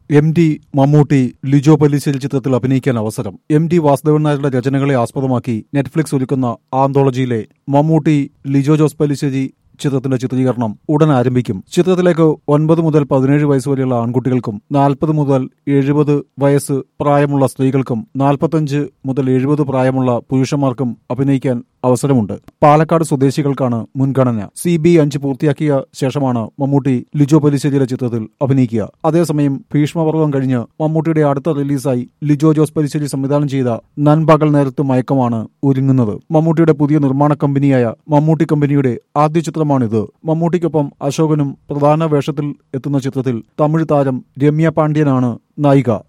M D Mammootty Lijo Pellissery ചിത്രത്തിൽ അഭിനയിക്കാൻ അവസരം എം ഡി വാസുദേവൻ നായരുടെ രചനകളെ ആസ്പദമാക്കി നെറ്റ്ഫ്ലിക്സ് ഒരുക്കുന്ന ആന്തോളജിയിലെ മമ്മൂട്ടി ലിജോ ജോസ് പല്ലിശ്ശേരി ചിത്രത്തിന്റെ ചിത്രീകരണം ഉടൻ ആരംഭിക്കും ചിത്രത്തിലേക്ക് ഒൻപത് മുതൽ പതിനേഴ് വയസ്സ് വരെയുള്ള ആൺകുട്ടികൾക്കും നാൽപ്പത് മുതൽ എഴുപത് വയസ്സ് പ്രായമുള്ള സ്ത്രീകൾക്കും നാൽപ്പത്തഞ്ച് മുതൽ എഴുപത് പ്രായമുള്ള പുരുഷന്മാർക്കും അഭിനയിക്കാൻ അവസരമുണ്ട് പാലക്കാട് സ്വദേശികൾക്കാണ് മുൻഗണന സി ബി അഞ്ച് പൂർത്തിയാക്കിയ ശേഷമാണ് മമ്മൂട്ടി ലിജോ പലിശ്ശേരിയുടെ ചിത്രത്തിൽ അഭിനയിക്കുക അതേസമയം ഭീഷ്മപർവം കഴിഞ്ഞ് മമ്മൂട്ടിയുടെ അടുത്ത റിലീസായി ലിജോ ജോസ് പലിശ്ശേരി സംവിധാനം ചെയ്ത നൻപകൽ നേരത്ത് മയക്കമാണ് ഒരുങ്ങുന്നത് മമ്മൂട്ടിയുടെ പുതിയ നിർമ്മാണ കമ്പനിയായ മമ്മൂട്ടി കമ്പനിയുടെ ആദ്യ ചിത്രമാണിത് മമ്മൂട്ടിക്കൊപ്പം അശോകനും പ്രധാന വേഷത്തിൽ എത്തുന്ന ചിത്രത്തിൽ തമിഴ് താരം രമ്യ പാണ്ഡ്യനാണ് നായിക